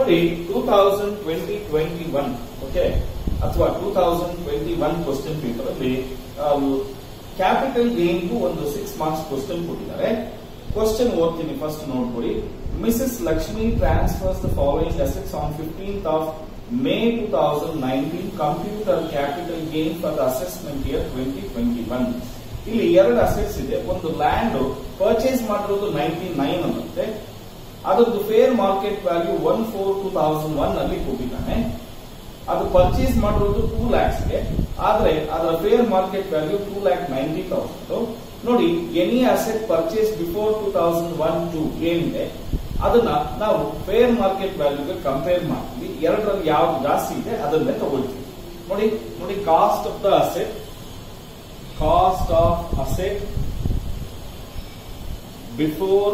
ನೋಡಿ two thousand twenty twenty one okay ಅಥವಾ two thousand twenty one question paper ಅಲ್ಲಿ capital ಗೇನ್ಗೂ ಒಂದು ಸಿಕ್ಸ್ ಮಾರ್ಕ್ಸ್ ಕ್ವಶನ್ ಕೊಟ್ಟಿದ್ದಾರೆ ಕ್ವಶನ್ ಓದ್ತೀನಿ ಫಸ್ಟ್ ನೋಡ್ಕೊಡಿ Mrs Lakshmi transfers the following assets on fifteenth of May two thousand nineteen computer capital gain for the assessment year twenty twenty one ಇಲ್ಲಿ ಎರಡು assets ಇದೆ ಒಂದು ಲ್ಯಾಂಡ್ ಪರ್ಚೇಸ್ ಮಾಡಿರೋದು ನೈನ್ಟಿ ನೈನ್ ಅನ್ನತ್ತೆ ಅದರದ್ದು fair market value one four two thousand one ಅಲ್ಲಿ ಕೊಟ್ಟಿದ್ದಾನೆ ಅದು ಪರ್ಚೇಸ್ ಮಾಡಿರೋದು ಟೂ ಲ್ಯಾಕ್ಸ್ ಗೆ ಆದ್ರೆ ಅದರ fair market value two lakh ninety thousand ನೋಡಿ any asset purchase before two thousand one two ಏನಿದೆ ಅದನ್ನ ನಾವು ಫೇರ್ ಮಾರ್ಕೆಟ್ ವ್ಯಾಲ್ಯೂಗೆ ಕಂಪೇರ್ ಮಾಡ್ತೀವಿ ಎರಡರಲ್ಲಿ ಯಾವ್ದು ಜಾಸ್ತಿ ಇದೆ ಅದನ್ನೇ ತಗೊಳ್ತೀವಿ ನೋಡಿ ನೋಡಿ cost of the asset cost of asset before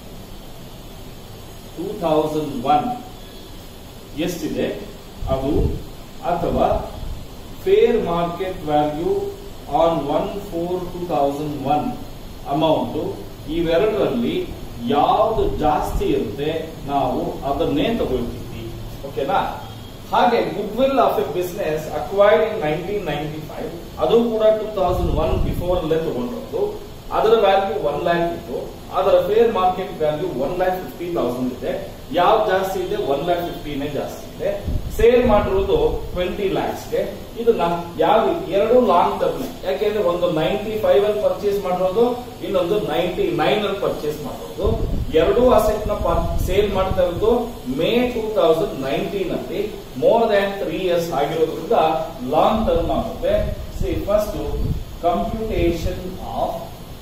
two thousand one ಎಷ್ಟಿದೆ ಅದು ಅಥವಾ fair market value on one four two thousand one amount ಇವೆರಡರಲ್ಲಿ ಯಾವ್ದು ಜಾಸ್ತಿ ಇರುತ್ತೆ ನಾವು ಅದನ್ನೇ ತಗೊಳ್ತೀವಿ ಓಕೆನಾ ಹಾಗೆ goodwill of a business acquired in nineteen ninety five ಅದು ಕೂಡ ಟೂ ತೌಸಂಡ್ ಒನ್ ಬಿಫೋರ್ ಅಲ್ಲೇ ತಗೊಂಡಿರೋದು ಅದರ ವ್ಯಾಲ್ಯೂ ಒನ್ ಲ್ಯಾಕ್ ಇತ್ತು ಅದರ fair market value one lakh fifty thousand ಇದೆ ಯಾವ್ದು ಜಾಸ್ತಿ ಇದೆ ಒನ್ ಲ್ಯಾಕ್ ಫಿಫ್ಟಿನೇ ಜಾಸ್ತಿ ಇದೆ ಸೇಲ್ ಮಾಡಿರೋದು ಟ್ವೆಂಟಿ ಲ್ಯಾಕ್ಸ್ಗೆ ಇದನ್ನ ಯಾವ ಎರಡು ಲಾಂಗ್ ಟರ್ಮ್ ಯಾಕೆಂದ್ರೆ ಒಂದು ನೈಂಟಿ ಫೈವ್ ಅಲ್ಲಿ ಪರ್ಚೇಸ್ ಮಾಡಿರೋದು ಇನ್ನೊಂದು ನೈಂಟಿ ನೈನ್ ಅಲ್ಲಿ ಪರ್ಚೇಸ್ ಮಾಡಿರೋದು ಎರಡೂ ಅಸೆಟ್ ನ ಸೇಲ್ ಮಾಡ್ತಾ ಇರೋದು ಮೇ ಟೂ ತೌಸಂಡ್ ನೈನ್ಟೀನ್ ಅಲ್ಲಿ ಮೋರ್ ದ್ಯಾನ್ ತ್ರೀ ಇಯರ್ಸ್ ಆಗಿರೋದ್ರಿಂದ ಲಾಂಗ್ ಟರ್ಮ್ ಆಗುತ್ತೆ see first computation of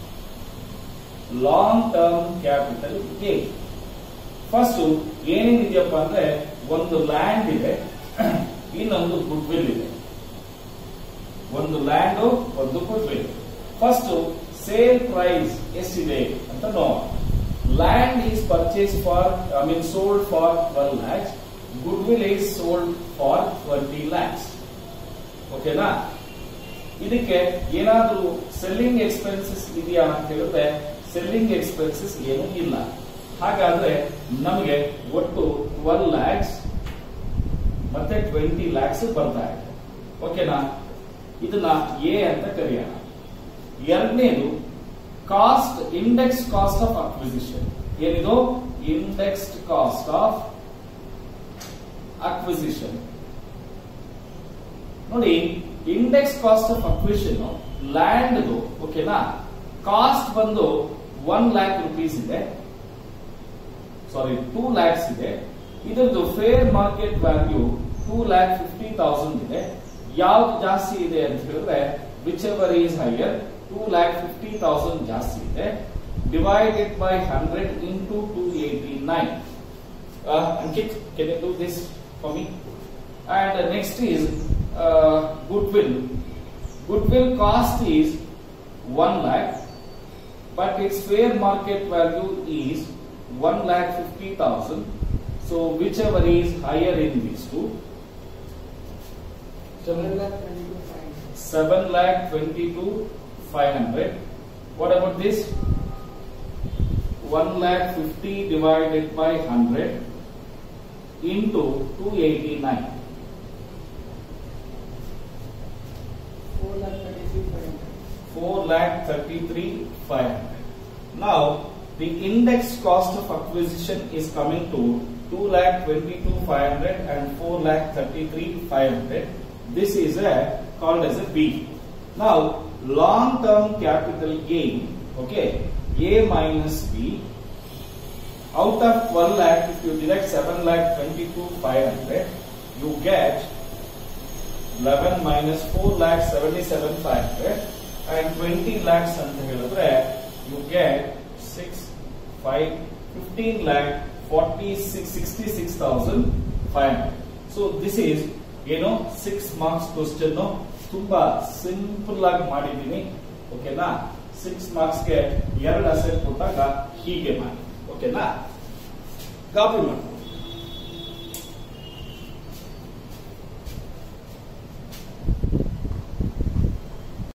long term capital gain first ಏನೇನಿದೆಯಪ್ಪ ಅಂದ್ರೆ ಒಂದು ಲ್ಯಾಂಡ್ ಇದೆ ಇನ್ನೊಂದು ಗುಡ್ ವಿಲ್ ಇದೆ ಒಂದು ಲ್ಯಾಂಡ್ ಒಂದು goodwill first sale price ಎಷ್ಟಿದೆ ಅಂತ ನೋಡೋಣ land is purchase for I mean sold for twelve lakhs goodwill is sold for twenty lakhs ಓಕೆನಾ ಇದಕ್ಕೆ ಏನಾದ್ರೂ ಸೆಲ್ಲಿಂಗ್ ಎಕ್ಸ್ಪೆನ್ಸಸ್ ಇದೆಯಾ ಅಂತ ಹೇಳಿದ್ರೆ ಸೆಲ್ಲಿಂಗ್ ಎಕ್ಸ್ಪೆನ್ಸಸ್ ಏನೂ ಇಲ್ಲ ಹಾಗಾದ್ರೆ ನಮಗೆ ಒಟ್ಟು ಟ್ವೆಲ್ ಲ್ಯಾಕ್ಸ್ ಮತ್ತೆ ಟ್ವೆಂಟಿ ಲ್ಯಾಕ್ಸ್ ಬರ್ತಾ ಇದೆ ಓಕೆನಾ ಇದನ್ನ ಎ ಅಂತ ಕರೆಯೋಣ ಎರಡನೇದು cost index cost of acquisition ಏನಿದು ಇಂಡೆಕ್ಸ್ಡ್ ಕಾಸ್ಟ್ ಆಫ್ ಅಕ್ವಿಸಿಷನ್ ನೋಡಿ index cost of acquisition land ಓಕೆನಾ ಕಾಸ್ಟ್ ಬಂದು ಒನ್ ಲ್ಯಾಕ್ ರುಪೀಸ್ ಇದೆ ಸಾರಿ ಟೂ ಲ್ಯಾಕ್ಸ್ ಇದೆ ಇದರದ್ದು fair market value two lakh fifty thousand ಇದೆ ಯಾವ್ದು ಜಾಸ್ತಿ ಇದೆ ಅಂತ ಹೇಳಿದ್ರೆ whichever is higher two lakh fifty thousand ಜಾಸ್ತಿ ಇದೆ divided by hundred into two eighty nine Ankit can you do this for me and next is goodwill goodwill cost is one lakh but its fair market value is one lakh fifty thousand. So whichever is higher in these two, Seven lakh twenty-two five. seven lakh twenty-two five hundred. What about this? One lakh fifty divided by hundred into two eighty nine. Four lakh thirty-three five hundred. 4 lakh 33 500. Now, the index cost of acquisition is coming to 2 lakh 22 500 and 4 lakh 33 500. This is a, called as a B. Now, long term capital gain, okay, A minus B. Out of 12 lakh, if you deduct 7 lakh 22 500, you get 11 minus 4 lakh 77 500 and 20 lakhs ಅಂತ ಹೇಳಿದ್ರೆ you get 6 5 15 lakh 46 66500 so this is ಏನು six marks question ತುಂಬಾ simple ಆಗಿ ಮಾಡಿದ್ದೀನಿ ಓಕೆನಾ six ಮಾರ್ಕ್ಸ್ಗೆ ಎರಡು asset ಕೊಟ್ಟಾಗ ಹೀಗೆ ಮಾಡಿ ಓಕೆನಾ ಕಾಪಿ ಮಾಡಿ